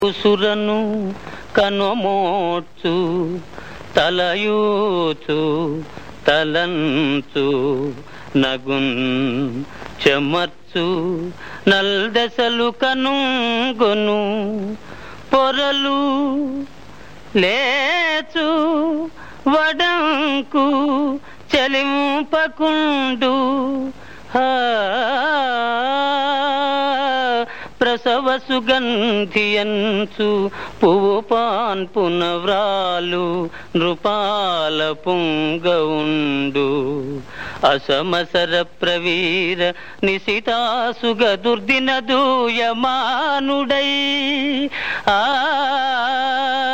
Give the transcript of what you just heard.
సురను కనుమోడ్చు తలయూచు తలంచు నగున్ చెమర్చు నల్దెసలు కనుగొను పొరలు లేచు వడంకు చెలింపకుండు హా ప్రసవ సుగంధియంచు పువ్వు పాన్పున వ్రాలు నృపాల పుంగవుండు అసమసర ప్రవీర నిశితాసుగ దుర్దిన దూయమానుడై ఆ